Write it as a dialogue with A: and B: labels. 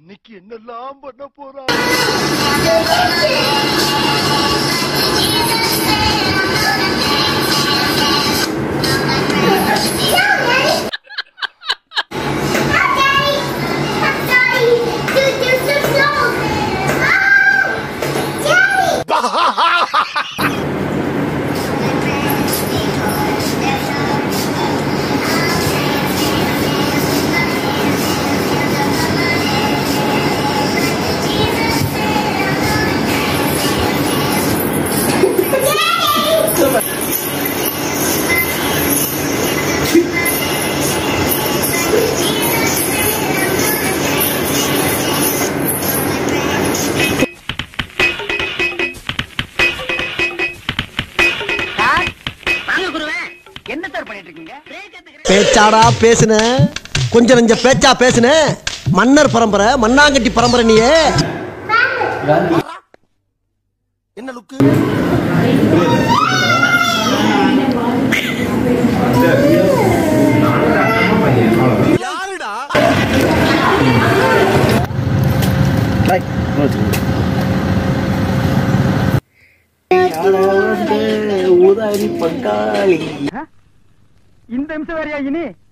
A: இன்னைக்கு என்னெல்லாம் பண்ண போறா
B: வாங்க குருவே என்ன சார் பண்ணிட்டு இருக்கீங்க
C: பேச்சாடா பேசுன கொஞ்சம் நெஞ்ச பேச்சா பேசுன மன்னர் பரம்பரை மண்ணாங்கட்டி பரம்பரை நீயே என்ன லுக்கு யாருடா
B: இந்த நிமிஷம் வேறையா இனி